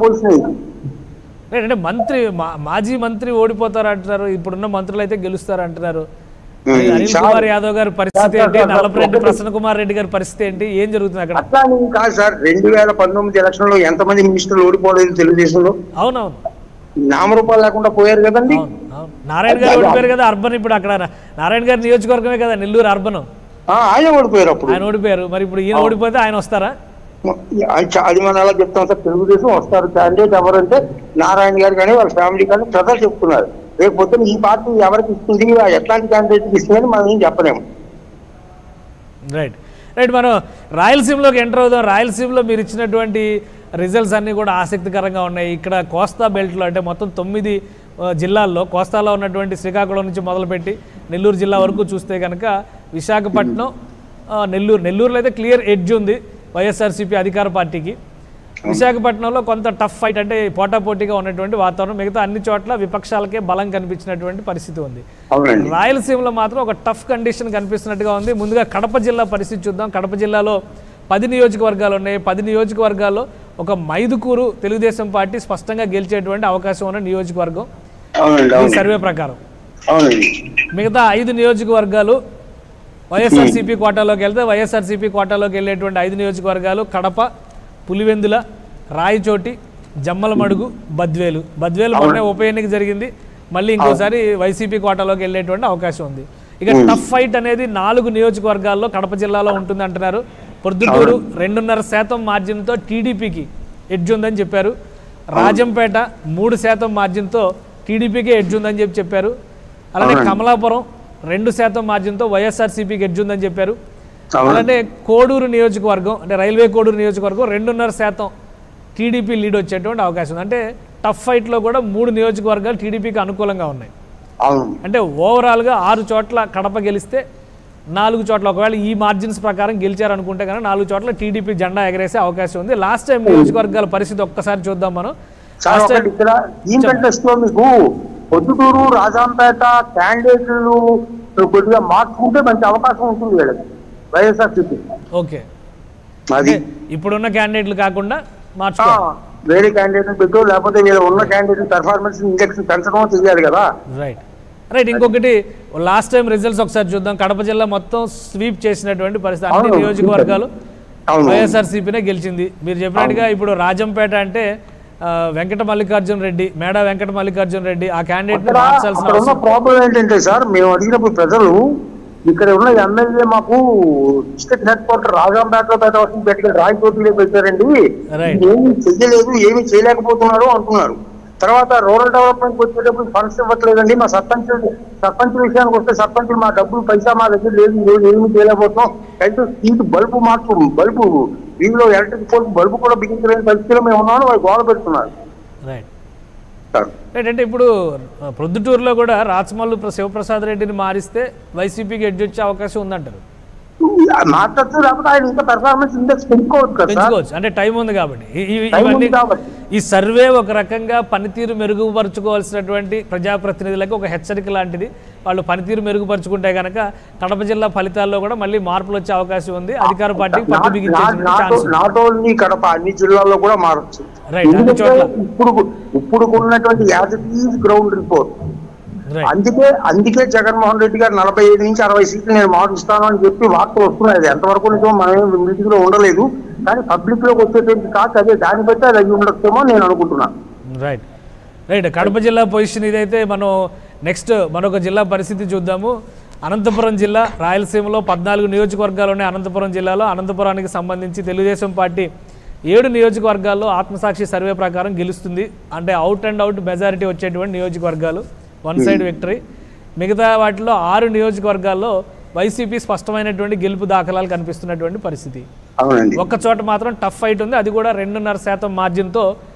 Position ఇది right అంటే మంత్రి మా- మాజీ మంత్రి ఓడిపోతారు అంటున్నారు ఇప్పుడున్న మంత్రులు అయితే గెలుస్తారు అంటున్నారు ఉమ్, మరి అనిల్ చాలా- కుమార్ యాదవ్ గారి పరిస్థితి సార్, ఏంటి సార్, సార్, నల్లపరెడ్డి ఒకటి- ప్రసన్న కుమార్ రెడ్డి గారి పరిస్థితి ఏంటి ఏం జరుగుతుంది అక్కడ అట్లా అని కాదు సార్ రెండు వేల పంతొమ్మిది ఎలక్షన్ లో ఎంతమంది మినిస్టర్లు ఓడిపోలేదు తెలుగుదేశంలో అవునవును నామరూపాలు లేకుండా పోయారు కదండి అవును అవును నారాయణ గారు ఓడిపోయారు కదా అర్బన్ ఇప్పుడు అక్కడ నారాయణ గారి నియోజకవర్గమే కదా నెల్లూరు అర్బన్ ఆ, ఆయన ఓడిపోయారు అప్పుడు ఆయన ఓడిపోయారు మరి ఇప్పుడు ఈయన ఓడిపోతే ఆయన వస్తారా అది చ- అది మనం ఎలా చెప్తాం సార్ తెలుగుదేశం వస్తారు క్యాండిడేట్ ఎవరంటే నారాయణ గారు కానీ వాళ్ళ ఫ్యామిలీ కానీ ప్రజలు చెప్తున్నారు రేపు పొద్దున్న ఈ పార్టీ ఎవరికి ఇస్తుంది ఎట్లాంటి క్యాండిడేట్ ఇస్తుందని మనం ఏం చెప్పలేము రైట్ రైట్ మనం రాయలసీమలోకి ఎంటర్ అవుదాం రాయలసీమలో మీరు ఇచ్చినటువంటి రిజల్ట్స్ అన్నీ కూడా ఆసక్తికరంగా ఉన్నాయి ఇక్కడ కోస్తా బెల్ట్లో అంటే మొత్తం తొమ్మిది ఆ, జిల్లాల్లో కోస్తాలో ఉన్నటువంటి శ్రీకాకుళం నుంచి మొదలుపెట్టి నెల్లూరు జిల్లా వరకు చూస్తే కనుక విశాఖపట్నం ఆ, నెల్లూరు నెల్లూరులో అయితే క్లియర్ ఎడ్జ్ ఉంది వైఎస్ఆర్సీపీ అధికార పార్టీకి విశాఖపట్నంలో కొంత టఫ్ ఫైట్ అంటే పోటాపోటీగా ఉన్నటువంటి వాతావరణం మిగతా అన్ని చోట్ల విపక్షాలకే బలం కనిపించినటువంటి పరిస్థితి ఉంది అవునండి రాయలసీమలో మాత్రం ఒక టఫ్ కండిషన్ కనిపిస్తున్నట్టుగా ఉంది ముందుగా కడప జిల్లా పరిస్థితి చూద్దాం కడప జిల్లాలో పది నియోజకవర్గాలు ఉన్నాయి పది నియోజకవర్గాల్లో ఒక మైదుకూరు తెలుగుదేశం పార్టీ స్పష్టంగా గెలిచేటువంటి అవకాశం ఉన్న నియోజకవర్గం అవునండి ఈ అవును సర్వే ప్రకారం అవునండి మిగతా ఐదు నియోజకవర్గాలు వైఎస్ఆర్సీపీ కోటాలోకి వెళ్తే వైఎస్ఆర్సీపీ కోటాలోకి వెళ్ళేటువంటి ఐదు నియోజకవర్గాలు కడప పులివెందుల రాయచోటి జమ్మలమడుగు బద్వేలు బద్వేలు మొన్నే ఉప ఎన్నిక జరిగింది మళ్ళీ ఇంకోసారి వైసీపీ కోటాలోకి వెళ్ళేటువంటి అవకాశం ఉంది ఇక టఫ్ ఫైట్ అనేది నాలుగు నియోజకవర్గాల్లో కడప జిల్లాలో ఉంటుంది అంటున్నారు పొద్దుటూరు రెండున్నర శాతం మార్జిన్తో టీడీపీకి ఎడ్జ్ ఉందని చెప్పారు రాజంపేట మూడు శాతం మార్జిన్తో టీడీపీకి ఎడ్జ్ ఉందని చెప్పి చెప్పారు అలానే కమలాపురం రెండు శాతం మార్జిన్తో వైఎస్ఆర్సీపీకి ఎడ్జ్ ఉందని చెప్పారు అవును. అలానే కోడూరు నియోజకవర్గం అంటే రైల్వే కోడూరు నియోజకవర్గం రెండున్నర శాతం టీడీపీ లీడ్ వచ్చేటువంటి అవకాశం ఉంది అంటే టఫ్ ఫైట్లో కూడా మూడు నియోజకవర్గాలు టీడీపీకి అనుకూలంగా ఉన్నాయి అవును అంటే ఓవరాల్గా ఆరు చోట్ల కడప గెలిస్తే నాలుగు చోట్ల ఒకవేళ ఈ మార్జిన్స్ ప్రకారం గెలిచారనుకుంటే కనుక నాలుగు చోట్ల టీడీపీ జెండా ఎగరేసే అవకాశం ఉంది లాస్ట్ టైం నియోజకవర్గాల పరిస్థితి ఒక్కసారి చూద్దాం మనం సార్ లాస్ట్ ఒకటి ఇక్కడ ఈ కంటెస్ట్ లో మీకు పొద్దుటూరు రాజాంపేట క్యాండిడేట్లు కొద్దిగా మార్చుకుంటే మంచి అవకాశం ఉంటుంది వీళ్ళకి వైఎస్ఆర్సీపీ ఓకే అది ఇప్పుడున్న క్యాండిడేట్లు కాకుండా ఆ, మార్చుకో వేరే క్యాండిడేట్ పెట్టు లేకపోతే వీళ్ళ ఉన్న క్యాండిడేట్ పెర్ఫార్మెన్స్ ఇంజక్షన్ పెంచడం చెయ్యాలి కదా రైట్ రైట్ ఇంకొకటి లాస్ట్ టైం రిజల్ట్స్ ఒకసారి చూద్దాం కడప జిల్లా మొత్తం స్వీప్ చేసినటువంటి పరిస్థితి అన్ని అవును. నియోజకవర్గాలు అవును వైఎస్ఆర్సీపీనే గెలిచింది మీరు చెప్పినట్టుగా ఇప్పుడు రాజంపేట అంటే ఆ, వెంకట మల్లికార్జున రెడ్డి మేడా వెంకట మల్లికార్జున రెడ్డి ఆ క్యాండిడేట్ అక్కడ మార్చాల్సిన అక్కడ ఉన్న అవసరం ప్రాబ్లం ఏంటంటే సార్ మేము అడిగినప్పుడు ప్రజలు ఇక్కడ ఉన్న ఎమ్మెల్యే మాకు డిస్ట్రిక్ట్ హెడ్ క్వార్టర్ రాజాంపేటలో పెట్టవలసిన పెట్టుకుని రాయచోటిలో పెట్టారండి Right. ఏమీ చెయ్యలేదు ఏమీ చేయలేకపోతున్నారు అంటున్నారు తర్వాత రూరల్ డెవలప్మెంట్ వచ్చేటప్పుడు ఫండ్స్ ఇవ్వట్లేదండి మా సర్పంచ్ సర్పంచ్ విషయానికి వస్తే సర్పంచులు మా డబ్బులు పైసా మా దగ్గర లేదు లేదు ఏమీ చేయలేకపోతున్నాం అయితే సీట్ బల్బు మార్చు బల్బు వీధిలో ఎలక్ట్రిక్ పోల్ బల్బు కూడా బిగించలేని పరిస్థితిలో మేము ఉన్నామని వాళ్ళు గోడ పెడుతున్నారు రైట్ సార్ రైట్ అంటే ఇప్పుడు ఆ, ప్రొద్దుటూరులో కూడా రాచమల్లు ప్ర- శివప్రసాద్ రెడ్డిని మారిస్తే వైసీపీకి ఎడ్జ్ వచ్చే అవకాశం ఉందంటారు మాట్లాడుతూ లేకపోతే ఆయన ఇంకా పెర్ఫార్మెన్స్ ఇండెక్స్ పెంచుకోవచ్చు కదా సార్ పెంచుకోవచ్చు అంటే టైం ఉంది కాబట్టి ఈ- ఈ- టైం ఉంది ఇవన్నీ కాబట్టి. ఈ సర్వే ఒక రకంగా పనితీరు మెరుగుపరుచుకోవాల్సినటువంటి ప్రజాప్రతినిధులకు ఒక హెచ్చరిక లాంటిది వాళ్ళు పనితీరు మెరుగుపరుచుకుంటే కనుక కడప జిల్లా ఫలితాల్లో కూడా మళ్ళీ మార్పులు వచ్చే అవకాశం ఉంది అధికార పార్టీకి పట్టు బిగించేటువంటి ఛాన్స్ ఉంది. నాట్ ఓన్లీ కడప అన్ని జిల్లాల్లో కూడా మారచ్చు Right, అన్ని ఎందుకంటే చోట్ల. ఇప్పుడు ఇప్పుడు ఉన్నటువంటి as it is ground report right అందుకే అందుకే జగన్మోహన్ రెడ్డి గారు నలభై ఐదు నుంచి అరవై సీట్లు నేను మారుస్తాను అని చెప్పి వార్తలు వస్తున్నాయి అది ఎంతవరకు నిజమో మనం మీటింగ్ లో ఉండలేదు కానీ పబ్లిక్ లోకి వచ్చేటువంటి కాదు అదే దాన్ని బట్టి అది అయ్యి ఉండొచ్చేమో నేను అనుకుంటున్నాను రైట్ రైట్ కడప జిల్లా పొజిషన్ ఇదైతే మనం నెక్స్ట్ మరొక జిల్లా పరిస్థితి చూద్దాము అనంతపురం జిల్లా రాయలసీమలో పద్నాలుగు నియోజకవర్గాలు ఉన్నాయి అనంతపురం జిల్లాలో అనంతపురానికి సంబంధించి తెలుగుదేశం పార్టీ ఏడు నియోజకవర్గాల్లో ఆత్మసాక్షి సర్వే ప్రకారం గెలుస్తుంది అంటే అవుట్ అండ్ అవుట్ మెజారిటీ వచ్చేటువంటి నియోజకవర్గాలు వన్ సైడ్ విక్టరీ మిగతా వాటిలో ఆరు నియోజకవర్గాల్లో వైసీపీ స్పష్టమైనటువంటి గెలుపు దాఖలాలు కనిపిస్తున్నటువంటి పరిస్థితి అవునండి ఒక్క చోట మాత్రం టఫ్ ఫైట్ ఉంది అది కూడా రెండున్నర శాతం మార్జిన్తో